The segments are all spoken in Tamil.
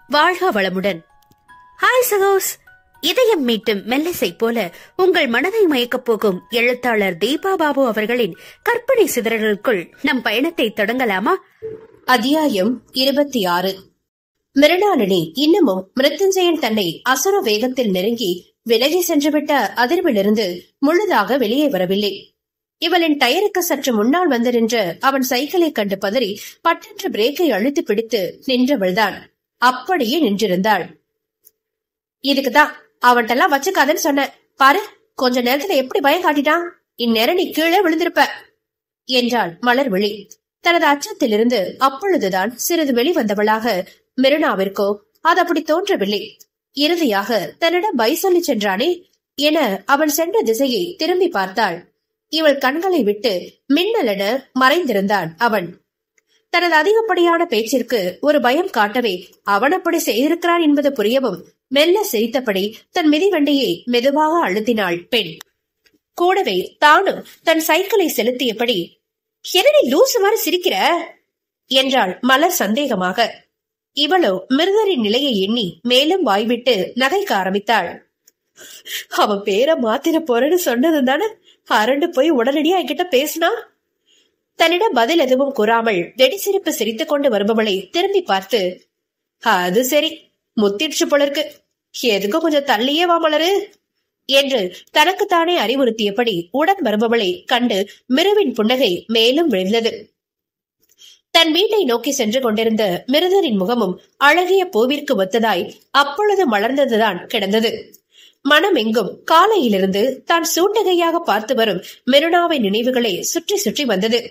வாழ்க வளமுடன் ஹாய் சகோஸ் இதயம் மீட்டும் மெல்லிசை போல உங்கள் மனதை மயக்கப் போகும் எழுத்தாளர் தீபா பாபு அவர்களின் கற்பனை சிதறல்களுக்குள் நம் பயணத்தை தொடங்கலாமா அத்தியாயம் இருபத்தி ஆறு மிருணாளினி இன்னமும் மிருத்யுஞ்சயன் தன்னை அசுர வேகத்தில் நெருங்கி விலகி சென்றுவிட்ட அதிர்விலிருந்து முழுதாக வெளியே வரவில்லை இவளின் டயருக்கு சற்று முன்னால் வந்து நின்ற அவன் சைக்கிளை கண்டு பதறி பட்டென்று பிரேக்கை அழுத்தி பிடித்து நின்றவள்தான் அப்படியே நின்றிருந்தாள் இதுக்குதான் அவன்கிட்டலாம் வச்சுக்காதன்னு சொன்னேன் பாரு கொஞ்ச நேரத்துல எப்படி பயம் காட்டிட்டான் இந்நேரம் நீ கீழே விழுந்திருப்ப என்றாள் மலர்விழி தனது அச்சத்திலிருந்து அப்பொழுதுதான் சிறிது வெளிவந்தவளாக மிருனாவிற்கோ அது அப்படி தோன்றவில்லை இறுதியாக தன்னிடம் பை சொல்லி சென்றானே என அவன் சென்ற திசையை திரும்பி பார்த்தாள் இவள் கண்களை விட்டு மின்னலென மறைந்திருந்தான் அவன் தனது அதிகப்படியான பேச்சிற்கு ஒரு பயம் காட்டவே அவன் அப்படி செய்திருக்கிறான் என்பது புரியவும் மெல்ல சிரித்தபடி தன் மிதிவண்டியை மெதுவாக அழுத்தினாள் பெண் கூடவே தானும் தன் சைக்கிளை செலுத்தியபடி என்னடி லூசு மாதிரி சிரிக்கிற என்றாள் மலர் சந்தேகமாக இவளோ மிருதரின் நிலையை எண்ணி மேலும் வாய்விட்டு நகைக்க ஆரம்பித்தாள் அவன் பேரை மாத்திர போறேன்னு சொன்னது தானே அரண்டு போய் உடனடியா என்கிட்ட பேசினா தன்னிடம் பதில் எதுவும் கூறாமல் வெடிசிரிப்பு சிரித்துக் கொண்டு வருபவளை திரும்பி பார்த்து அது சரி முத்திடுச்சு போல இருக்கு எதுக்கும் கொஞ்சம் தள்ளியே வா மலரு என்று தனக்குத்தானே அறிவுறுத்தியபடி உடன் வருபவளை கண்டு மிருவின் புன்னகை மேலும் விழுந்தது தன் வீட்டை நோக்கி சென்று கொண்டிருந்த மிருதரின் முகமும் அழகிய பூவிற்கு ஒத்ததாய் அப்பொழுது மலர்ந்ததுதான் கிடந்தது மனம் எங்கும் காலையிலிருந்து தான் சூட்டகையாக பார்த்து வரும் மிருனாவின் நினைவுகளை சுற்றி சுற்றி வந்தது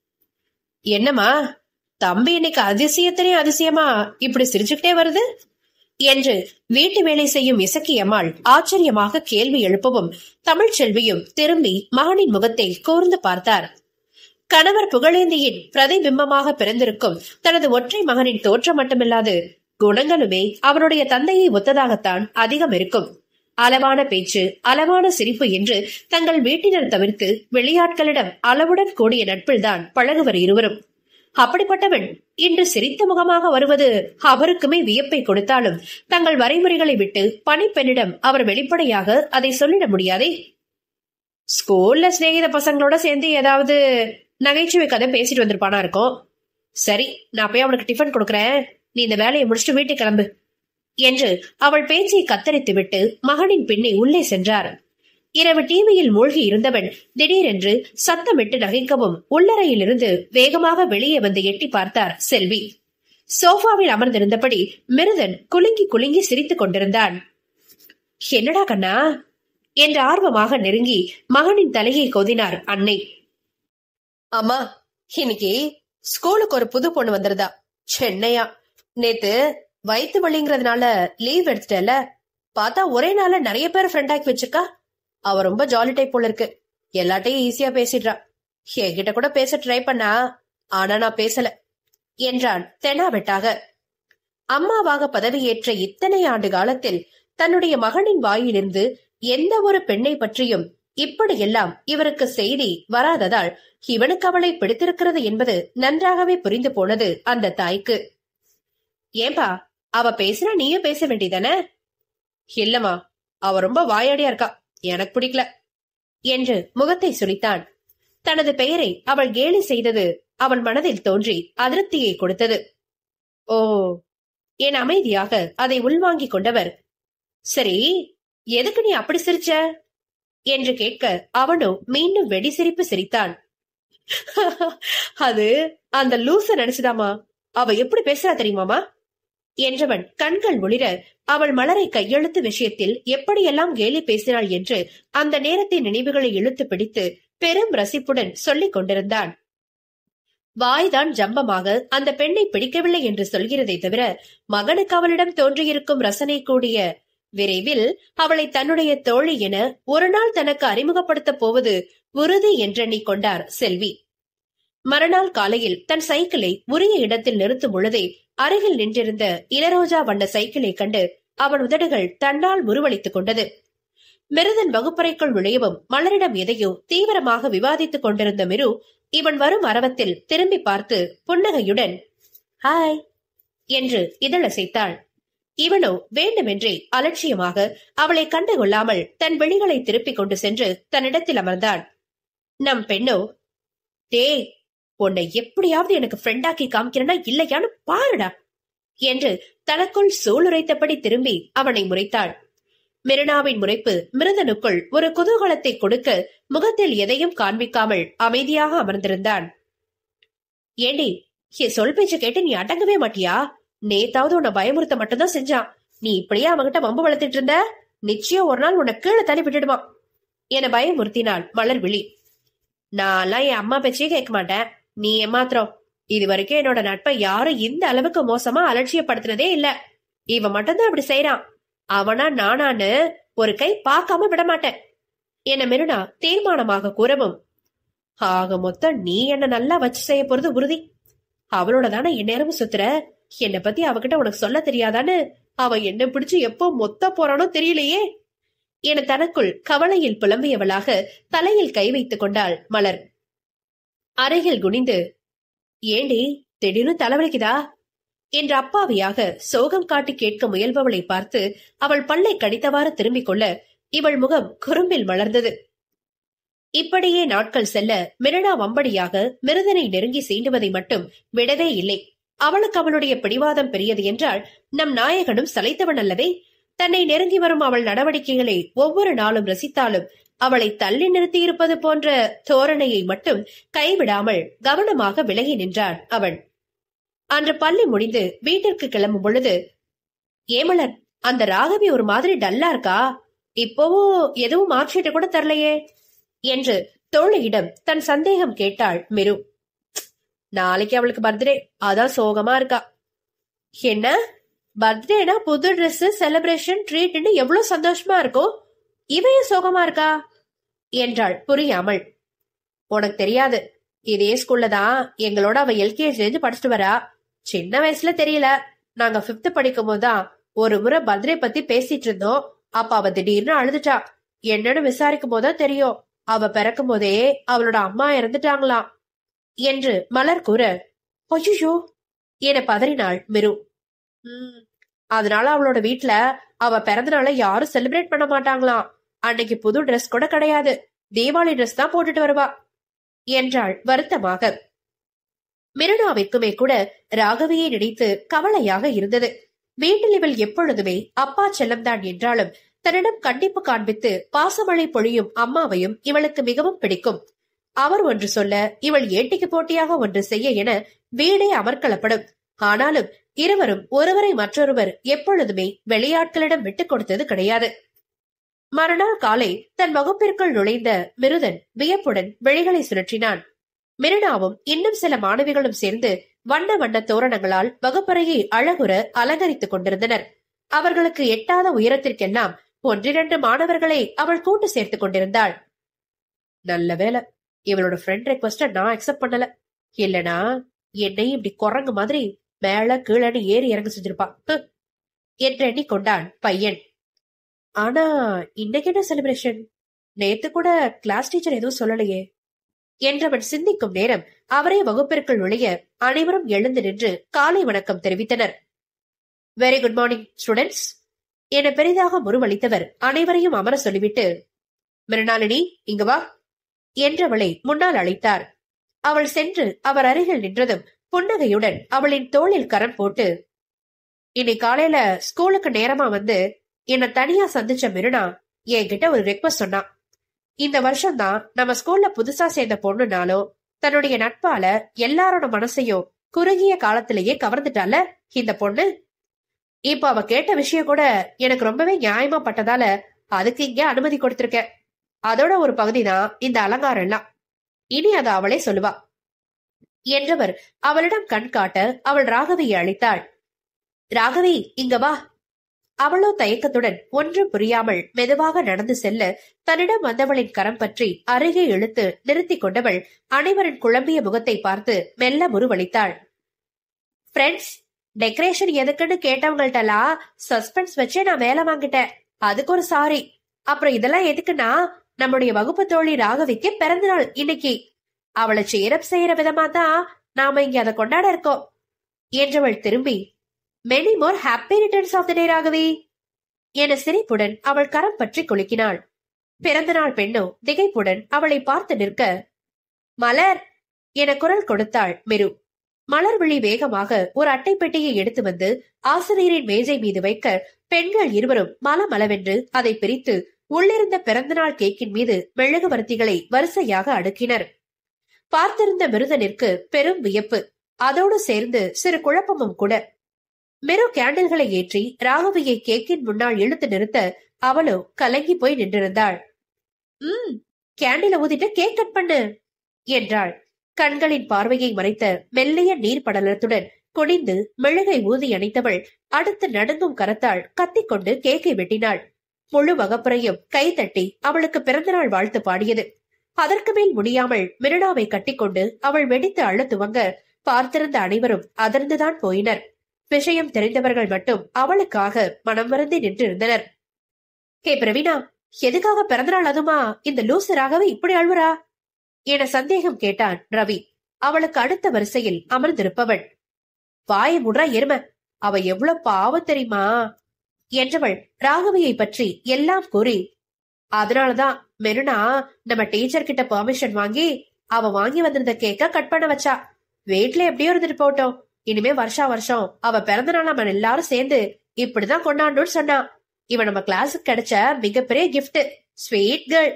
என்னம்மா தம்பி இன்னைக்கு அதிசயத்திலே அதிசயமா இப்படி சிரிச்சுக்கிட்டே வருது என்று வீட்டு வேலை செய்யும் இசக்கியம்மாள் ஆச்சரியமாக கேள்வி எழுப்பவும் தமிழ்ச்செல்வியும் திரும்பி மகனின் முகத்தை கூர்ந்து பார்த்தார் கணவர் புகழேந்தியின் பிரதிபிம்பமாக பிறந்திருக்கும் தனது ஒற்றை மகனின் தோற்றம் மட்டுமில்லாது குணங்களுமே அவனுடைய தந்தையை ஒத்ததாகத்தான் அதிகம் இருக்கும் அளவான பேச்சு அளவான சிரிப்பு என்று தங்கள் வீட்டினர் தவிர்த்து வெளியாட்களிடம் அளவுடன் கூடிய நட்பில்தான் பழகுவர் இருவரும் அப்படிப்பட்டவன் இன்று சிரித்த முகமாக வருவது அவருக்குமே வியப்பை கொடுத்தாலும் தங்கள் வரைமுறைகளை விட்டு பணிப்பெண்ணிடம் அவர் வெளிப்படையாக அதை சொல்லிட முடியாதே ஸ்கூல்ல சிநேகித பசங்களோட சேர்ந்து ஏதாவது நகைச்சுவை கதை பேசிட்டு வந்திருப்பானா இருக்கும் சரி நான் போய் அவனுக்கு டிஃபன் கொடுக்கறேன் நீ இந்த வேலையை முடிச்சுட்டு வீட்டுக்கு கிளம்பு என்று அவள் பேச்சை கத்தரித்து விட்டு மகனின் பின்னே உள்ளே சென்றார் இரவு டிவியில் மூழ்கி இருந்தவன் திடீரென்று சத்தமிட்டு நகைக்கவும் உள்ளறையிலிருந்து வேகமாக வெளியே வந்து எட்டி பார்த்தார் செல்வி சோஃபாவில் அமர்ந்திருந்தபடி மிருதன் குலுங்கி குலுங்கி சிரித்துக் கொண்டிருந்தான் என்னடா கண்ணா என்று ஆர்வமாக நெருங்கி மகனின் தலையை கொதினார் அன்னை அம்மா இன்னைக்கு ஸ்கூலுக்கு ஒரு புது பொண்ணு வந்திருந்தா சென்னையா நேத்து வயிற்று வலிங்கிறதுனால லீவ் எடுத்துட்டல பார்த்தா ஒரே நாள்ல நிறைய பேர் ஃப்ரெண்ட் ஆக்கி வச்சிருக்கா அவ ரொம்ப ஜாலி டைப் போல இருக்கு எல்லாட்டையும் ஈஸியா பேசிடுறா என்கிட்ட கூட பேச ட்ரை பண்ணா ஆனா நான் பேசல என்றான் தெனாவெட்டாக அம்மாவாக பதவியேற்ற இத்தனை ஆண்டு காலத்தில் தன்னுடைய மகனின் வாயிலிருந்து எந்த ஒரு பெண்ணை பற்றியும் இப்படியெல்லாம் இவருக்கு செய்தி வராததால் இவனுக்கு அவளை பிடித்திருக்கிறது என்பது நன்றாகவே புரிந்து போனது அந்த தாய்க்கு ஏன்பா அவ பேசுனா நீயும் பேச வேண்டியதானே இல்லம்மா அவ ரொம்ப வாயாடியா இருக்கா எனக்கு பிடிக்கல என்று முகத்தை சுரித்தான் தனது பெயரை அவள் கேலி செய்தது அவன் மனதில் தோன்றி அதிருப்தியை கொடுத்தது ஓ என் அமைதியாக அதை உள்வாங்கிக் கொண்டவர் சரி எதுக்கு நீ அப்படி சிரிச்ச என்று கேட்க அவனோ மீண்டும் வெடி சிரிப்பு சிரித்தான் அது அந்த லூச நினைச்சுதாமா அவ எப்படி பேசுறா தெரியுமாமா என்றவன் கண்கள் ஒளிர அவள் மலரை கையெழுத்து விஷயத்தில் எப்படியெல்லாம் கேலி பேசினாள் என்று அந்த நேரத்தின் நினைவுகளை இழுத்து பிடித்து பெரும் ரசிப்புடன் சொல்லிக் கொண்டிருந்தான் வாய்தான் ஜம்பமாக அந்த பெண்ணை பிடிக்கவில்லை என்று சொல்கிறதை தவிர மகனுக்கு அவளிடம் தோன்றியிருக்கும் ரசனை கூடிய விரைவில் அவளை தன்னுடைய தோழி என ஒரு நாள் தனக்கு அறிமுகப்படுத்தப் போவது உறுதி என்றெண்ணிக் கொண்டார் செல்வி மறுநாள் காலையில் தன் சைக்கிளை உரிய இடத்தில் நிறுத்தும் பொழுதே அருகில் நின்றிருந்த இளரோஜா வண்ண சைக்கிளை கண்டு அவன் உதடுகள் தன்னால் உருவளித்துக் கொண்டது மிருதன் வகுப்பறைக்குள் நுழையவும் மலரிடம் எதையோ தீவிரமாக விவாதித்துக் கொண்டிருந்த மிரு இவன் வரும் அரவத்தில் திரும்பி பார்த்து புன்னகையுடன் ஹாய் என்று இதழசைத்தாள் இவனோ வேண்டுமென்றே அலட்சியமாக அவளை கண்டுகொள்ளாமல் தன் விழிகளை திருப்பிக் கொண்டு சென்று தன்னிடத்தில் அமர்ந்தான் நம் பெண்ணோ டேய் உன்னை எப்படியாவது எனக்கு ஃப்ரெண்டாக்கி காமிக்கிறனா இல்லையான்னு பாருடா என்று தனக்குள் சூளுரைத்தபடி திரும்பி அவனை முறைத்தாள் மிருனாவின் முறைப்பு மிருதனுக்குள் ஒரு குதூகலத்தை கொடுக்க முகத்தில் எதையும் காண்பிக்காமல் அமைதியாக அமர்ந்திருந்தான் ஏண்டி என் சொல் பேச்சு கேட்டு நீ அடங்கவே மாட்டியா நேத்தாவது உன்னை பயமுறுத்த மட்டும்தான் செஞ்சான் நீ இப்படியே அவன்கிட்ட வம்பு வளர்த்துட்டு இருந்த நிச்சயம் ஒரு நாள் உன்னை கீழே தள்ளி விட்டுடுவான் என பயமுறுத்தினாள் மலர் விழி நான்லாம் என் அம்மா பேச்சே கேட்க மாட்டேன் நீ ஏமாத்திரம் இது வரைக்கும் என்னோட நட்பை யாரும் இந்த அளவுக்கு மோசமா அலட்சியப்படுத்தினதே இல்ல இவன் மட்டும்தான் அப்படி செய்யறான் அவனா நானான்னு ஒரு கை பார்க்காம விட மாட்டேன் என மெருனா தீர்மானமாக கூறவும் ஆக மொத்தம் நீ என்ன நல்லா வச்சு செய்ய போறது உறுதி அவளோட தானே எந்நேரமும் சுத்துற என்னை பத்தி அவகிட்ட உனக்கு சொல்ல தெரியாதான்னு அவ என்ன பிடிச்சு எப்போ மொத்த போறானோ தெரியலையே என தனக்குள் கவலையில் புலம்பியவளாக தலையில் கை வைத்துக் கொண்டாள் மலர் அருகில் குனிந்து ஏண்டி திடீர்னு தலைவலிக்குதா என்ற அப்பாவியாக சோகம் காட்டி கேட்க முயல்பவளை பார்த்து அவள் பல்லை கடித்தவாறு திரும்பிக் கொள்ள இவள் முகம் குறும்பில் மலர்ந்தது இப்படியே நாட்கள் செல்ல மிருடா வம்படியாக மிருதனை நெருங்கி சீண்டுவதை மட்டும் விடவே இல்லை அவளுக்கு அவளுடைய பிடிவாதம் பெரியது என்றால் நம் நாயகனும் சளைத்தவன் அல்லவே தன்னை நெருங்கி வரும் அவள் நடவடிக்கைகளை ஒவ்வொரு நாளும் ரசித்தாலும் அவளை தள்ளி நிறுத்தியிருப்பது போன்ற தோரணையை மட்டும் கைவிடாமல் கவனமாக விலகி நின்றான் அவன் அன்று பள்ளி முடிந்து வீட்டிற்கு கிளம்பும் பொழுது ஏமலர் அந்த ராகவி ஒரு மாதிரி டல்லா இருக்கா இப்போவும் எதுவும் மார்க்ஷீட் கூட தரலையே என்று தோழியிடம் தன் சந்தேகம் கேட்டாள் மிரு நாளைக்கு அவளுக்கு பர்த்டே அதான் சோகமா இருக்கா என்ன பர்த்டேனா புது Dress செலிப்ரேஷன் ட்ரீட்னு எவ்வளவு சந்தோஷமா இருக்கும் இவையும் சோகமா இருக்கா என்றாள் புரியாமல் உனக்கு தெரியாது இதே ஸ்கூல்ல தான் எங்களோட அவ எல்கேஜில இருந்து படிச்சுட்டு வரா சின்ன வயசுல தெரியல நாங்க பிப்த் படிக்கும் போதுதான் ஒரு முறை பர்த்டே பத்தி பேசிட்டு இருந்தோம் அப்ப அவ திடீர்னு அழுதுட்டா என்னன்னு விசாரிக்கும் போதுதான் தெரியும் அவ பிறக்கும் போதே அவளோட அம்மா இறந்துட்டாங்களாம் என்று மலர் கூற ஐயோ என பதறினாள் மிரு "ம், அதனால அவளோட வீட்ல அவ பிறந்தநாள யாரும் செலிப்ரேட் பண்ண மாட்டாங்களாம் அன்னைக்கு புது Dress கூட கிடையாது தீபாவளி Dress தான் போட்டுட்டு வருவா என்றாள் வருத்தமாக மிருனாவிற்குமே கூட ராகவியை நினைத்து கவலையாக இருந்தது வீட்டில் இவள் எப்பொழுதுமே அப்பா செல்லம்தான் என்றாலும் தன்னிடம் கண்டிப்பு காண்பித்து பாசமழை பொழியும் அம்மாவையும் இவளுக்கு மிகவும் பிடிக்கும் அவர் ஒன்று சொல்ல இவள் ஏட்டிக்கு போட்டியாக ஒன்று செய்ய என வீடே அமர்க்களப்படும் ஆனாலும் இருவரும் ஒருவரை மற்றொருவர் எப்பொழுதுமே வெளியாட்களிடம் விட்டுக் கொடுத்தது கிடையாது மறுநாள் காலை தன் வகுப்பிற்குள் நுழைந்த மிருதன் வியப்புடன் வெளிகளை சுழற்றினான் மிருனாவும் இன்னும் சில மாணவிகளும் சேர்ந்து வண்ண வண்ண தோரணங்களால் வகுப்பறையை அழகுற அலங்கரித்துக் கொண்டிருந்தனர் அவர்களுக்கு எட்டாத உயரத்திற்கெல்லாம் ஒன்றிரண்டு மாணவர்களை அவள் கூட்டு சேர்த்துக் கொண்டிருந்தாள் நல்ல வேலை இவளோட ஃப்ரெண்ட் ரெக்வஸ்ட நான் அக்செப்ட் பண்ணல இல்லனா என்னை இப்படி குரங்கு மாதிரி மேல கீழன்னு ஏறி இறங்க செஞ்சிருப்பா ஹ். என்று எண்ணிக்கொண்டான் பையன் ஆனா இன்னைக்கு என்ன செலிப்ரேஷன் நேத்து கூட கிளாஸ் டீச்சர் எதுவும் சொல்லலையே என்றவன் சிந்திக்கும் நேரம் அவரே வகுப்பிற்குள் நுழைய அனைவரும் எழுந்து நின்று காலை வணக்கம் தெரிவித்தனர் வெரி குட் மார்னிங் ஸ்டூடெண்ட்ஸ் என பெரிதாக முருவளித்தவர் அனைவரையும் அமர சொல்லிவிட்டு மிருணாளினி இங்க வா என்றவளை முன்னால் அழைத்தார் அவள் சென்று அவர் அருகில் நின்றதும் புன்னகையுடன் அவளின் தோளில் கரம் போட்டு இன்னைக்கு காலையில ஸ்கூலுக்கு நேரமா வந்து என்னை தனியா சந்திச்ச மிருனா என்கிட்ட ஒரு ரெக்வஸ்ட் சொன்னான் இந்த வருஷம் தான் நம்ம ஸ்கூல்ல புதுசா சேர்ந்த பொண்ணுனாலும் தன்னுடைய நட்பால எல்லாரோட மனசையும் குறுகிய காலத்திலேயே கவர்ந்துட்டால இந்த பொண்ணு இப்ப அவ கேட்ட விஷயம் கூட எனக்கு ரொம்பவே நியாயமா பட்டதால அதுக்கு இங்க அனுமதி கொடுத்திருக்கேன் அதோட ஒரு பகுதி தான் இந்த அலங்காரம் எல்லாம் இனி அதை அவளே சொல்லுவா என்றவர் அவளிடம் கண் காட்ட அவள் ராகவியை அழைத்தாள் ராகவி இங்க வா அவளோ தயக்கத்துடன் ஒன்றும் புரியாமல் மெதுவாக நடந்து செல்ல தன்னிடம் வந்தவளின் கரம் பற்றி அருகே இழுத்து நிறுத்திக் கொண்டவள் அனைவரின் குழம்பிய முகத்தை பார்த்து மெல்ல முருவளித்தாள் ஃப்ரெண்ட்ஸ் டெக்கரேஷன் எதுக்குன்னு கேட்டவங்கள்ட்டலாம் சஸ்பென்ஸ் வச்சே நான் வேலை வாங்கிட்டேன் அதுக்கு ஒரு சாரி அப்புறம் இதெல்லாம் எதுக்குன்னா நம்முடைய வகுப்பு தோழி ராகவிக்கு பிறந்த நாள் இன்னைக்கு அவளை சேரப் செய்யற விதமா தான் நாம இங்க அதை கொண்டாட இருக்கோம் என்றவள் திரும்பி many more happy returns of the day Raghavi என சிரிப்புடன் அவள் கரம் பற்றி குலுக்கினாள் பிறந்தநாள் பெண்ணோ திகைப்புடன் அவளை பார்த்து நிற்க மலர் என குரல் கொடுத்தாள் மிரு மலர் விழி வேகமாக ஒரு அட்டை பெட்டியை எடுத்து வந்து ஆசிரியரின் மேஜை மீது வைக்க பெண்கள் இருவரும் மலமளவென்று அதை பிரித்து உள்ளிருந்த பிறந்தநாள் கேக்கின் மீது மெழுகுவர்த்திகளை வரிசையாக அடுக்கினர் பார்த்திருந்த மிருதனிற்கு பெரும் வியப்பு அதோடு சேர்ந்து சிறு குழப்பமும் கூட மிரு கேண்டில்களை ஏற்றி ராகவியை கேக்கின் முன்னால் இழுத்து நிறுத்த அவளோ கலங்கி போய் நின்றிருந்தாள் ம் கேண்டில ஊதிட்டு கேக் கட் பண்ணு என்றாள் கண்களின் பார்வையை மறைத்த மெல்லிய நீர் படலத்துடன் குனிந்து மெழுகை ஊதி அணைத்தவள் அடுத்து நடுங்கும் கரத்தாள் கத்திக்கொண்டு கேக்கை வெட்டினாள் முழு வகப்புறையும் கைதட்டி அவளுக்கு பிறந்தநாள் வாழ்த்து பாடியது அதற்கு மேல் முடியாமல் மிருடாவை கட்டிக்கொண்டு அவள் வெடித்து அழத் துவங்க பார்த்திருந்த அனைவரும் அதிர்ந்துதான் போயினர் விஷயம் தெரிந்தவர்கள் மட்டும் அவளுக்காக மனம் வருந்தி நின்றிருந்தனர் ஹே பிரவீனா எதுக்காக பிறந்தநாள் அதுமா இந்த லூசராகவே இப்படி அழுவுறா என சந்தேகம் கேட்டான் ரவி அவளுக்கு அடுத்த வரிசையில் அமர்ந்திருப்பவள் வாய முடுறா எரும அவ எவ்வளவு பாவம் தெரியுமா என்றவள் ராகவியை பற்றி எல்லாம் கூறி அதனாலதான் மெருனா நம்ம டீச்சர் கிட்ட பெர்மிஷன் வாங்கி அவ வாங்கி வந்திருந்த கேக்க கட் பண்ண வச்சா வீட்ல எப்படியோ இருந்துட்டு போட்டோம் இனிமே வருஷா வருஷம் அவ பிறந்த நாள் நம்ம எல்லாரும் சேர்ந்து இப்படிதான் கொண்டாடணும்னு சொன்னா இவ நம்ம கிளாஸுக்கு கிடைச்ச மிகப்பெரிய கிஃப்ட் ஸ்வீட் கேர்ள்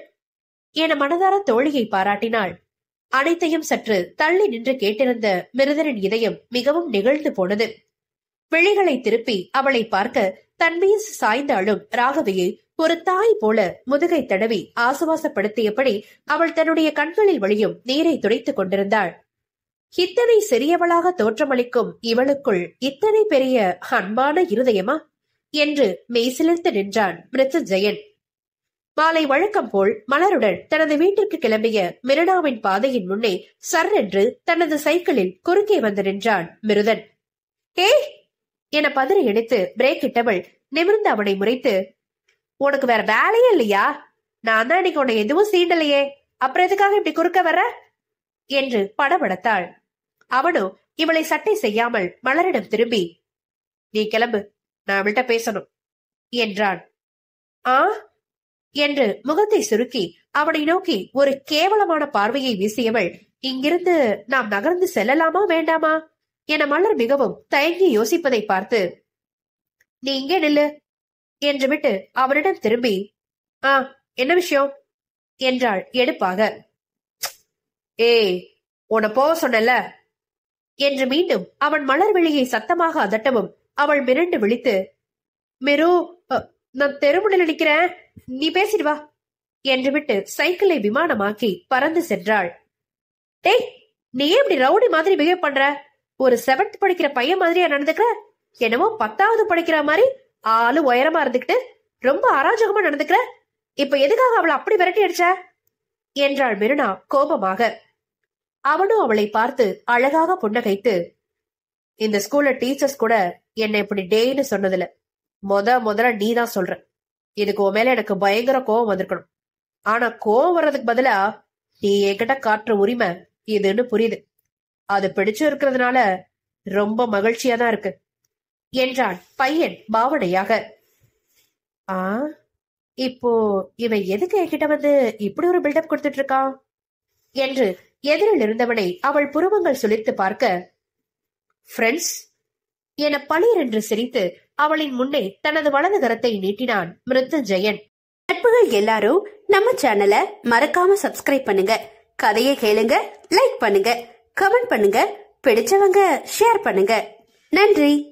என மனதார தோழியை பாராட்டினாள் அனைத்தையும் சற்று தள்ளி நின்று கேட்டிருந்த மிருதரின் இதயம் மிகவும் நிகழ்ந்து போனது விழிகளை திருப்பி அவளை பார்க்க தன்மீது சாய்ந்த அழும் ராகவியை ஒரு தாய் போல முதுகை தடவி ஆசுவாசப்படுத்தியபடி அவள் தன்னுடைய கண்களில் வழியும் நீரை துடைத்துக் கொண்டிருந்தாள் இத்தனை சிறியவளாக தோற்றமளிக்கும் இவளுக்குள் இத்தனை பெரிய அன்பான இருதயமா என்று மெய்சிலிர்த்து நின்றான் மிருத்துஞ்சயன் மாலை வழக்கம் போல் மலருடன் தனது வீட்டிற்கு கிளம்பிய மிருடாவின் பாதையின் முன்னே சர் என்று தனது சைக்கிளில் குறுக்கே வந்து நின்றான் மிருதன் ஏய் என பதறி இணைத்து பிரேக் இட்டவள் நிமிர்ந்து அவனை முறைத்து உனக்கு வேற வேலையே இல்லையா நான் தான் இன்னைக்கு உன்னை எதுவும் சீண்டலையே அப்புறம் எதுக்காக இப்படி குறுக்க வர என்று படபடத்தாள் அவனோ இவளை சட்டை செய்யாமல் மலரிடம் திரும்பி நீ கிளம்பு நான் அவள்கிட்ட பேசணும் என்றான் ஆ என்று முகத்தை சுருக்கி அவனை நோக்கி ஒரு கேவலமான பார்வையை வீசியவள் இங்கிருந்து நாம் நகர்ந்து செல்லலாமா வேண்டாமா என மலர் மிகவும் தயங்கி யோசிப்பதை பார்த்து நீ இங்கே நில்லு என்று விட்டு அவனிடம் திரும்பி ஆ என்ன விஷயம் என்றாள் எடுப்பாக ஏய் உன்னை போக சொன்னல என்று மீண்டும் அவன் மலர் விழியை சத்தமாக அதட்டவும் அவள் மிரண்டு விழித்து மிரு அ, நான் தெருமுடில் நிற்கிறேன் நீ பேசிட்டு வா என்று விட்டு சைக்கிளை விமானமாக்கி பறந்து சென்றாள் டேய் நீ ஏன் இப்படி ரவுடி மாதிரி பிஹேவ் பண்ற ஒரு செவன்த் படிக்கிற பையன் மாதிரியா நடந்துக்கிற என்னமோ பத்தாவது படிக்கிற மாதிரி ஆளு உயரமா இருந்துகிட்டு ரொம்ப அராஜகமா நடந்துக்கிற இப்ப எதுக்காக அவளை அப்படி விரட்டி அடிச்ச என்றாள் மிருனா கோபமாக அவனும் அவளை பார்த்து அழகாக புன்னகைத்து இந்த ஸ்கூல்ல டீச்சர்ஸ் கூட என்னை இப்படி டேன்னு சொன்னதில்ல முத முதல்ல நீ தான் சொல்ற இதுக்கு உன் மேல எனக்கு பயங்கர கோவம் வந்திருக்கணும் ஆனா கோவம் வர்றதுக்கு பதிலா நீ என்கிட்ட காட்டுற உரிமை இதுன்னு புரியுது அது பிடிச்சு இருக்கிறதுனால ரொம்ப மகிழ்ச்சியா தான் இருக்கு என்றான் பையன் பாவனையாக ஆ இப்போ இவன் எதுக்கு என்கிட்ட வந்து இப்படி ஒரு பில்டப் கொடுத்துட்டு இருக்கான் என்று எதிரில் இருந்தவனை அவள் புருவங்கள் சுளித்து பார்க்க ஃப்ரெண்ட்ஸ் என பளீர் என்று சிரித்து அவளின் முன்னே தனது வலது கரத்தை நீட்டினான் மிருத்துஞ்சயன் நட்புகள் எல்லாரும் நம்ம சேனலை மறக்காம சப்ஸ்கிரைப் பண்ணுங்க கதையை கேளுங்க லைக் பண்ணுங்க கமெண்ட் பண்ணுங்க பிடிச்சவங்க ஷேர் பண்ணுங்க நன்றி